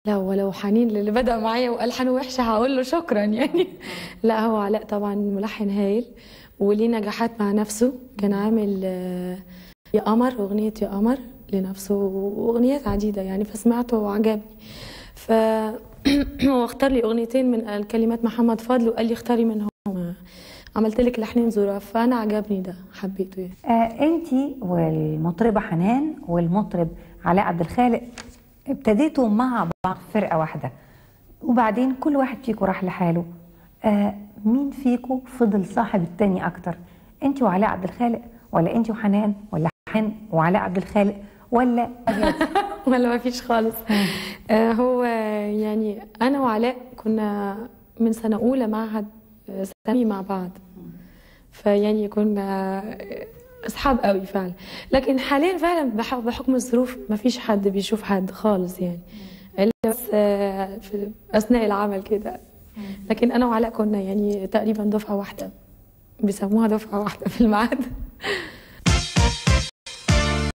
لا ولو حنين اللي بدأ معايا والحان وحشه هقول له شكرا يعني لا هو علاء طبعا ملحن هايل وليه نجاحات مع نفسه كان عامل آه، يا قمر اغنيه يا قمر لنفسه واغنيات عديده يعني فسمعته وعجبني ف هو اختار لي اغنيتين من الكلمات محمد فضل وقال لي اختاري منهم عملت لك لحنين ظراف فانا عجبني ده حبيته يعني آه انت والمطربه حنان والمطرب علاء عبد الخالق ابتديتوا مع بعض فرقه واحده وبعدين كل واحد فيكم راح لحاله آه مين فيكم فضل صاحب التاني اكتر انت وعلاء عبد الخالق ولا انت وحنان ولا حنان وعلاء عبد الخالق ولا ولا ما فيش خالص آه هو يعني انا وعلاء كنا من سنه اولى معهد آه، ثانوي مع بعض فيعني كنا اصحاب قوي فعلا لكن حاليا فعلا بح- بحكم الظروف ما فيش حد بيشوف حد خالص يعني الا بس آه، في اثناء العمل كده لكن انا وعلاء كنا يعني تقريبا دفعه واحده بيسموها دفعه واحده في المعهد